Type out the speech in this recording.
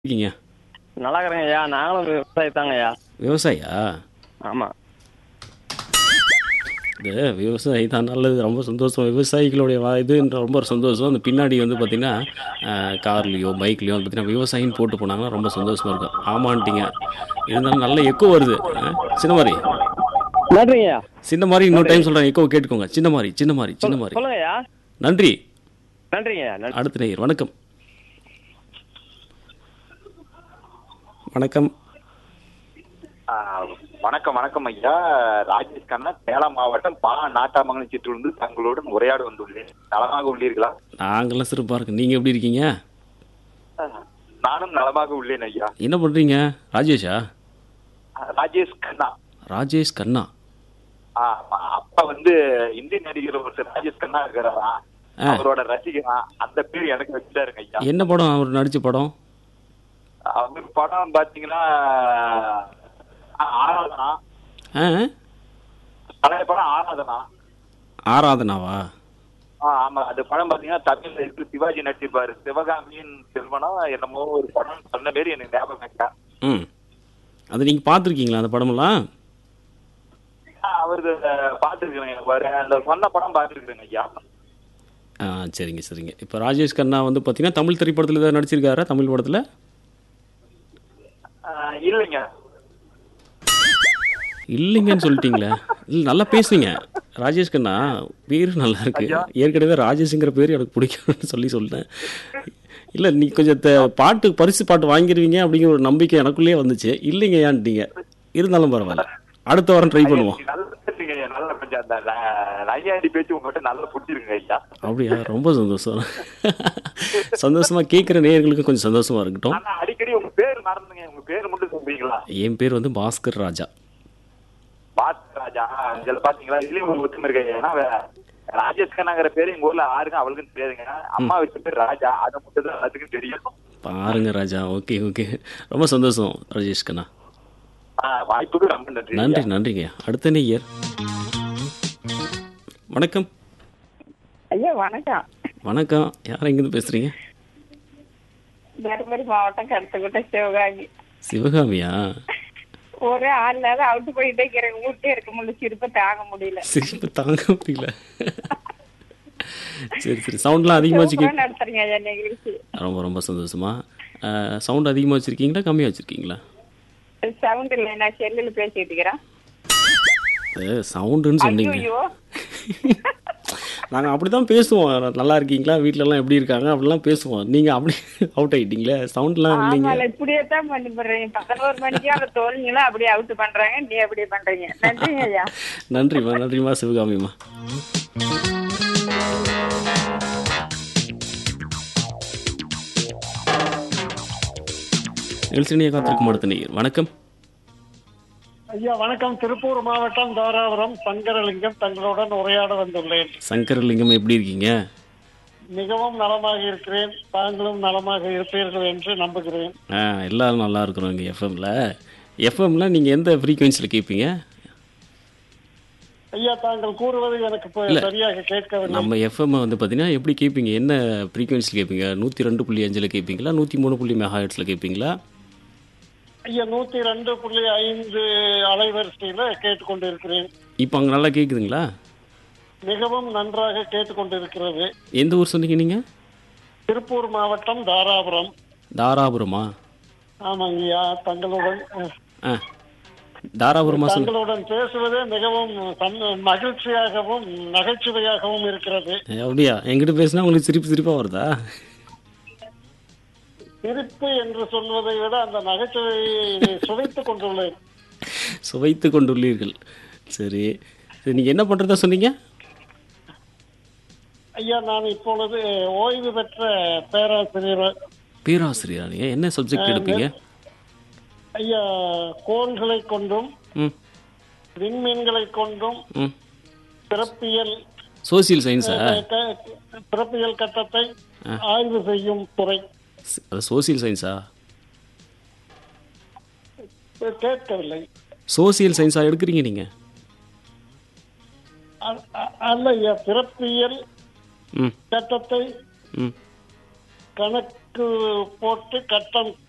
இருக்கீங்க நல்லா இருக்கிறேங்க ஐயா நாங்களும் விவசாயி தாங்க ஐயா விவசாயியா ஆமாம் இது விவசாயி தான் நல்லது ரொம்ப சந்தோஷம் விவசாயிகளுடைய வா- இதுன்ற ரொம்ப சந்தோஷம் அந்த பின்னாடி வந்து பார்த்தீங்கன்னா கார்லேயோ பைக்லேயோ வந்து பார்த்தீங்கன்னா விவசாயின்னு போட்டு போனாங்கன்னா ரொம்ப சந்தோஷமா இருக்கும் ஆமான்ட்டீங்க இருந்தாலும் நல்ல எக்கோ வருது ஆ, சின்ன மாதிரி நன்றிங்க ஐயா சின்ன மாதிரி இன்னொரு டைம் சொல்கிறேன் எக்கோ கேட்டுக்கோங்க சின்ன மாதிரி சின்ன மாதிரி சின்ன மாதிரி சொல்லுங்க ஐயா நன்றி நன்றிங்க ஐயா நன்றி அடுத்த நேயர் வணக்கம் வணக்கம் ஆ, வணக்கம் வணக்கம் ஐயா ராஜேஷ் கண்ணா சேலம் மாவட்டம் பா நாட்டாமங்கலம் சிற்றிலிருந்து தங்களுடன் உரையாட வந்துள்ளேன் நலமாக உள்ளீர்களா நாங்களாம் சிறப்பாக இருக்கு நீங்கள் எப்படி இருக்கீங்க ஆ, நானும் நலமாக உள்ளேன் ஐயா என்ன பண்ணுறீங்க ராஜேஷா ஆ, ராஜேஷ் கண்ணா ராஜேஷ் கண்ணா ஆமா அப்பா வந்து இந்திய நடிகர் ஒருத்தர் ராஜேஷ் கண்ணா இருக்கிறாரா ஆ. அவரோட ரசிகனா அந்த பேர் எனக்கு வச்சுட்டாருங்க ஐயா என்ன படம் அவர் நடித்த படம் அவர் படம் பாத்தீங்கன்னா ஆ, ஆராதனா ஆ பழைய படம் ஆராதனா ஆராதனாவா ஆ, ஆமா அது படம் பாத்தீங்கன்னா தமிழ்ல இருக்கு சிவாஜி நடிச்சிருப்பாரு சிவகாமியின் செல்வனா என்னமோ ஒரு படம் சொன்ன மாரி எனக்கு ஞாபகம் இருக்கா ம் அது நீங்கள் பார்த்துருக்கீங்களா அந்த படமெல்லாம் அவரு பாத்துருக்கேன் பாரு அந்த சொன்ன படம் பாத்துருக்கேன் ஐயா ஆ சரிங்க சரிங்க இப்போ ராஜேஷ் கண்ணா வந்து பார்த்தீங்கன்னா தமிழ் திரைப்படத்தில் ஏதாவது நடிச்சிருக்காரா தமிழ் படத்தில் ஆ, இல்லைங்க இல்லைங்கன்னு சொல்லிட்டீங்களே இல்லை நல்லா பேசுனீங்க ராஜேஷ் கண்ணா பேர் நல்லா இருக்கு ஏற்கனவே ராஜேஷுங்கிற பேர் எனக்கு பிடிக்கும்னு சொல்லி சொல்லிட்டேன் இல்லை நீ கொஞ்சம் த- பாட்டு பரிசு பாட்டு வாங்கிடுவீங்க அப்படிங்கிற ஒரு நம்பிக்கை எனக்குள்ளேயே வந்துச்சு இல்லைங்க ஏன்ட்டீங்க இருந்தாலும் பரவாயில்ல அடுத்த வாரம் ட்ரை பண்ணுவோம் நீங்க நல்லா பேசுறீங்க ஐயா. நல்லா கொஞ்சம் அந்த ந- நையாண்டி பேச்சு உங்ககிட்ட நல்லா பிடிச்சிருங்க ஐயா அப்படியா ரொம்ப சந்தோஷம் சந்தோஷமா கேட்குற நேயர்களுக்கு கொஞ்சம் சந்தோஷமா இருக்கட்டும் ஆனா அடிக்கடி உங்க பேர் மறந்துங்க உங்க பேர் மட்டும் சொல்றீங்களா என் பேர் வந்து பாஸ்கர் ராஜா பாத்து ராஜா இதுல பாத்தீங்களா இதுலயும் ஒரு ஒத்துமை இருக்கு ஐயா. ஏன்னா வே- ராஜேஷ் கண்ணாங்கிற பேரு எங்க ஊர்ல ஆருங்க அவளுக்கும் தெரியாதுங்க அம்மா வச்ச பேர் ராஜா அதை மட்டும் தான் எல்லாத்துக்கும் தெரியும் பாருங்க ராஜா ஓகே ஓகே ரொம்ப சந்தோஷம் ராஜேஷ் கண்ணா ஆ, வாய்ப்புக்கு ரொம்ப நன்றி ஐயா. நன்றி நன்றிங்க அடுத்த நேயர் வணக்கம் ஐயா வணக்கம் வணக்கம் யார் எங்கேருந்து பேசுறீங்க தருமபுரி மாவட்டம் கருத்துக்கிட்ட சிவகாமி சிவகாமியா ஒரே ஆள் இல்லாத அவுட்டு போயிட்டே இருக்கிறேன் வீட்டே இருக்க முடியல சிரிப்பை தாங்க முடியல சிரிப்பு தாங்க முடியல சரி சரி சவுண்ட்லாம் அதிகமாக சூப்பரா வச்சுக்க நடத்துறீங்க ஐயா நிகழ்ச்சி ரொம்ப ரொம்ப சந்தோஷமா சவுண்ட் அதிகமாக வச்சுருக்கீங்களா கம்மியாக வச்சுருக்கீங்களா சவுண்ட் இல்லை நான் செல்லுல பேசிட்டு இருக்கிறேன் சவுண்டுன்னு சொன்னீங்க ஐயோ நாங்கள் அப்படி தான் பேசுவோம் நல்லா இருக்கீங்களா வீட்டிலலாம் எப்படி இருக்காங்க அப்படிலாம் பேசுவோம் நீங்கள் அப்படி அவுட் ஆகிட்டீங்களே சவுண்ட்லாம் இல்லைங்க ஆமால இப்படியே தான் பண்ணி போடுறீங்க பதினோரு மணிக்கு அந்த தோல்விங்களும் அப்படியே அவுட் பண்றாங்க நீ அப்படியே பண்றீங்க நன்றிங்க ஐயா நன்றிம்மா நன்றிம்மா சிவகாமிம்மா நிகழ்ச்சியை காத்திருக்கும் அடுத்த நீர் வணக்கம் ஐயா வணக்கம் திருப்பூர் மாவட்டம் தாராபுரம் சங்கரலிங்கம் தங்களுடன் உரையாட வந்துள்ளேன் சங்கரலிங்கம் எப்படி இருக்கீங்க மிகவும் நலமாக இருக்கிறேன் தாங்களும் நலமாக இருப்பீர்கள் என்று நம்புகிறேன் ஆ எல்லாரும் நல்லா இருக்கிறோம் இங்கே எஃப்எம்ல எஃப்எம்ல நீங்கள் எந்த ஃப்ரீக்வன்சியில் கேட்பீங்க ஐயா தாங்கள் கூறுவது எனக்கு இப்ப சரியாக கேட்கவில்லை நம்ம எஃப்எம் வந்து பார்த்தீங்கன்னா எப்படி கேட்பீங்க என்ன ஃப்ரீக்வன்சியில் கேட்பீங்க நூற்றி ரெண்டு புள்ளி அஞ்சில் கேட்பீங்களா நூற்றி மூணு புள்ளி மெகா ஹெட்ஸில் கேட்பீங்களா ஐயா நூத்தி ரெண்டு புள்ளி ஐந்து அலைவரிசையில கேட்டுக்கொண்டிருக்கிறேன் இப்போ அங்கே நல்லா கேட்குதுங்களா மிகவும் நன்றாக கேட்டுக்கொண்டிருக்கிறது எந்த ஊர் சொன்னீங்க நீங்கள் திருப்பூர் மாவட்டம் தாராபுரம் தாராபுரமா ஆமாங்க ஐயா தங்களுடன் அஹ், ஆ தாராபுரமா சொன்ன தங்களுடன் பேசுவதே மிகவும் சந்த- மகிழ்ச்சியாகவும் நகைச்சுவையாகவும் இருக்கிறது அப்படியா என்கிட்ட பேசினா உங்களுக்கு சிரிப்பு சிரிப்பாக வருதா சிரிப்பு என்று சொல்வதை விட அந்த நகைச்சுவையை சுவைத்துக் கொண்டுள்ளேன் சுவைத்து கொண்டுள்ளீர்கள் சரி சரி நீங்கள் என்ன பண்ணுறதா சொன்னீங்க ஐயா நான் இப்பொழுது ஓய்வு பெற்ற பேராசிரியர் பேராசிரியரா நீங்கள் என்ன சப்ஜெக்ட் எடுப்பீங்க ஐயா கோள்களை கொண்டும் ம் விண்மீன்களை கொண்டும் ம் பிறப்பியல் சோசியல் சயின்ஸா க- பிறப்பியல் கட்டத்தை ஆய்வு செய்யும் துறை அது சோசியல் சயின்ஸா கேட்கவில்லை சோசியல் சயின்ஸா எடுக்கிறீங்க நீங்கள் அ- அ- அல்ல ஐயா பிறப்பியல் ம் கட்டத்தை ம் கணக்கு போட்டு கட்டம்